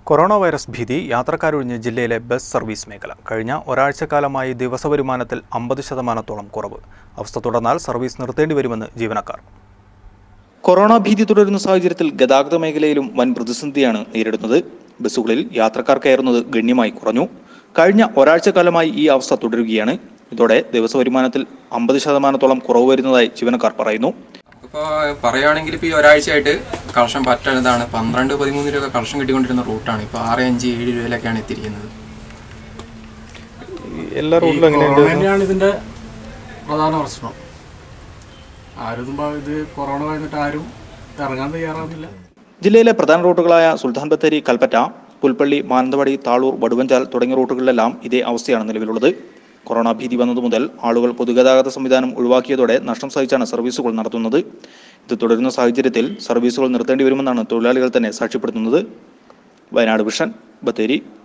corona virus ഭീതി യാത്രക്കാരൊഴിഞ്ഞ് ജില്ലയിലെ bus service മേഖല കഴിഞ്ഞ ഒരാഴ്ചക്കാലമായി ദിവസവരുമാനത്തിൽ അമ്പത് ശതമാനത്തോളം കുറവ് അവസ്ഥ തുടർന്നാൽ സർവീസ് നിർത്തേണ്ടി വരുമെന്ന് ജീവനക്കാർ കൊറോണ ഭീതി തുടരുന്ന സാഹചര്യത്തിൽ ഗതാഗത മേഖലയിലും വൻ പ്രതിസന്ധിയാണ് നേരിടുന്നത് ബസ്സുകളിൽ യാത്രക്കാർ കയറുന്നത് ഗണ്യമായി കുറഞ്ഞു കഴിഞ്ഞ ഒരാഴ്ചക്കാലമായി ഈ അവസ്ഥ തുടരുകയാണ് ഇതോടെ ദിവസവരുമാനത്തിൽ അമ്പത് ശതമാനത്തോളം കുറവ് വരുന്നതായി ജീവനക്കാർ പറയുന്നു ഇപ്പോൾ പറയുകയാണെങ്കിൽ ഇപ്പോൾ ഈ ഒരാഴ്ചയായിട്ട് കളക്ഷൻ പറ്റുന്നതാണ് പന്ത്രണ്ട് പതിമൂന്ന് രൂപ കളക്ഷൻ കിട്ടിക്കൊണ്ടിരുന്ന റൂട്ടാണ് ഇപ്പോൾ ആറ് അഞ്ച് ഏഴ് രൂപയിലൊക്കെയാണ് എത്തിയിരിക്കുന്നത് എല്ലാ ഈ കൊറോണ തന്നെയാണ് ഇതിന്റെ പ്രധാന പ്രശ്നം ആരും ഇതുമ്പോ ഇത് കൊറോണ കഴിഞ്ഞിട്ട് ആരും ഇറങ്ങാൻ തയ്യാറാവുന്നില്ല ജില്ലയിലെ പ്രധാന റൂട്ടുകളായ സുൽത്താൻ ബത്തേരി കൽപ്പറ്റ പുൽപ്പള്ളി മാനന്തവാടി താളൂർ വടുവഞ്ചാൽ തുടങ്ങിയ റൂട്ടുകളിലെല്ലാം ഇതേ അവസ്ഥയാണ് നിലവിലുള്ളത് കൊറോണ ഭീതി വന്നതു മുതൽ ആളുകൾ പൊതുഗതാഗത സംവിധാനം ഒഴിവാക്കിയതോടെ നഷ്ടം സഹിച്ചാണ് സർവീസുകൾ നടത്തുന്നത് ഇത് തുടരുന്ന സാഹചര്യത്തിൽ സർവീസുകൾ നിർത്തേണ്ടി വരുമെന്നാണ് തൊഴിലാളികൾ തന്നെ സാക്ഷ്യപ്പെടുത്തുന്നത് വയനാട് വിഷൻ ബത്തേരി